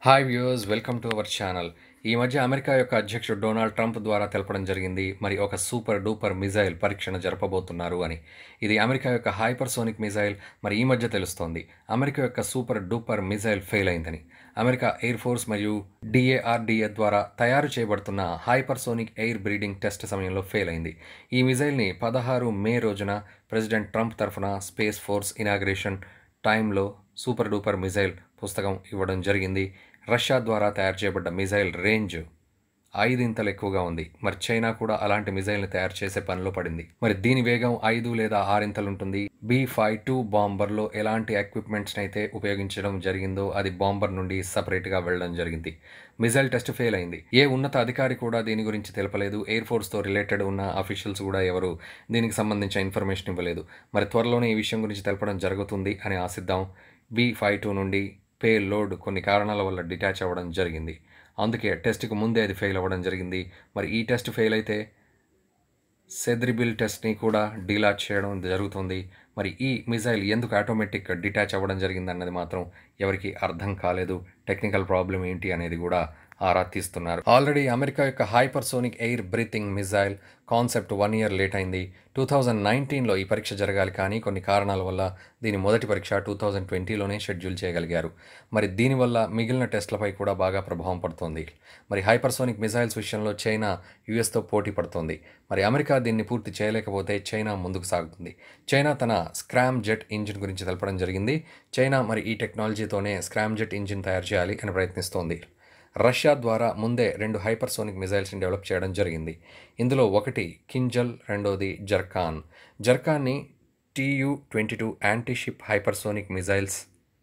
hi viewers welcome to our channel ఈ మధ్య America యొక్క అధ్యక్షుడు డొనాల్డ్ ట్రంప్ ద్వారా తెలపడం జరిగింది మరి ఒక సూపర్ డూపర్ మిజైల్ పరీక్షణ జరపబోతున్నారు అని ఇది అమెరికా యొక్క హైపర్సోనిక్ మిజైల్ మరి ఈ మధ్య తెలుస్తోంది అమెరికా యొక్క సూపర్ డూపర్ మిజైల్ ఫెయిల్ అయిందని అమెరికా ఎయిర్ ఫోర్స్ మరియు డిఏఆర్డిఏ ద్వారా తయారు చేయబడుతున్న హైపర్సోనిక్ ఎయిర్ బ్రీడింగ్ టెస్ట్ సమయంలో ఫెయిల్ అయింది ఈ మిజైల్ని పదహారు మే రోజున ప్రెసిడెంట్ ట్రంప్ తరఫున స్పేస్ ఫోర్స్ ఇనాగ్రేషన్ టైంలో సూపర్ డూపర్ మిజైల్ పుస్తకం ఇవ్వడం జరిగింది రష్యా ద్వారా తయారు చేయబడ్డ మిజైల్ రేంజ్ ఐదింతలు ఎక్కువగా ఉంది మరి చైనా కూడా అలాంటి మిజైల్ని తయారు చేసే పనిలో పడింది మరి దీని వేగం ఐదు లేదా ఆరింతలు ఉంటుంది బి ఫైవ్ టూ బాంబర్లో ఎలాంటి ఎక్విప్మెంట్స్ని అయితే ఉపయోగించడం జరిగిందో అది బాంబర్ నుండి సపరేట్గా వెళ్ళడం జరిగింది మిజైల్ టెస్ట్ ఫెయిల్ అయింది ఏ ఉన్నత అధికారి కూడా దీని గురించి తెలపలేదు ఎయిర్ ఫోర్స్తో రిలేటెడ్ ఉన్న అఫీషియల్స్ కూడా ఎవరు దీనికి సంబంధించిన ఇన్ఫర్మేషన్ ఇవ్వలేదు మరి త్వరలోనే ఈ విషయం గురించి తెలపడం జరుగుతుంది అని ఆశిద్దాం బి ఫైవ్ టూ నుండి పే లోడ్ కొన్ని కారణాల వల్ల డిటాచ్ అవ్వడం జరిగింది అందుకే టెస్ట్కి ముందే అది ఫెయిల్ అవ్వడం జరిగింది మరి ఈ టెస్ట్ ఫెయిల్ అయితే సెద్రిబిల్ టెస్ట్ని కూడా డీలాచ్ చేయడం జరుగుతుంది మరి ఈ మిజైల్ ఎందుకు ఆటోమేటిక్ డిటాచ్ అవ్వడం జరిగింది అన్నది మాత్రం ఎవరికి అర్థం కాలేదు టెక్నికల్ ప్రాబ్లం ఏంటి అనేది కూడా ఆరా తీస్తున్నారు ఆల్రెడీ అమెరికా యొక్క hypersonic air breathing missile concept one year late అయింది టూ థౌజండ్ నైన్టీన్లో ఈ పరీక్ష జరగాలి కానీ కొన్ని కారణాల వల్ల దీని మొదటి పరీక్ష టూ థౌజండ్ ట్వంటీలోనే షెడ్యూల్ చేయగలిగారు మరి దీనివల్ల మిగిలిన టెస్ట్లపై కూడా బాగా ప్రభావం పడుతోంది మరి హైపర్సోనిక్ మిజైల్స్ విషయంలో చైనా యుఎస్తో పోటీ పడుతోంది మరి అమెరికా దీన్ని పూర్తి చేయలేకపోతే చైనా ముందుకు సాగుతుంది చైనా తన స్క్రామ్ జెట్ ఇంజిన్ గురించి తెలపడం జరిగింది చైనా మరి ఈ టెక్నాలజీతోనే స్క్రామ్ జెట్ ఇంజిన్ తయారు చేయాలి అని ప్రయత్నిస్తోంది రష్యా ద్వారా ముందే రెండు హైపర్సోనిక్ మిజైల్స్ని డెవలప్ చేయడం జరిగింది ఇందులో ఒకటి కింజల్ రెండోది జర్కాన్ జర్కాన్ని TU twenty two antiship hypersonic missiles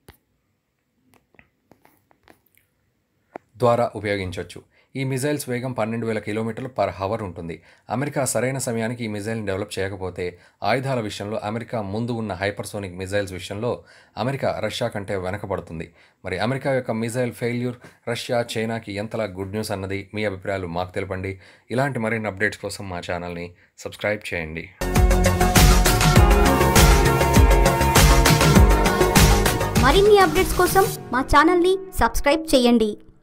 ద్వారా ఉపయోగించవచ్చు ఈ మిజైల్స్ వేగం పన్నెండు వేల కిలోమీటర్లు పర్ హవర్ ఉంటుంది అమెరికా సరైన సమయానికి ఈ మిజైల్ని డెవలప్ చేయకపోతే ఆయుధాల విషయంలో అమెరికా ముందు ఉన్న హైపర్సోనిక్ మిజైల్స్ విషయంలో అమెరికా రష్యా కంటే వెనకబడుతుంది మరి అమెరికా యొక్క మిజైల్ ఫెయిల్యూర్ రష్యా చైనాకి ఎంతలా గుడ్ న్యూస్ అన్నది మీ అభిప్రాయాలు మాకు తెలపండి ఇలాంటి మరిన్ని అప్డేట్స్ కోసం మా ఛానల్ని సబ్స్క్రైబ్ చేయండి మరిన్ని అప్డేట్స్ కోసం మా ఛానల్ని సబ్స్క్రైబ్ చేయండి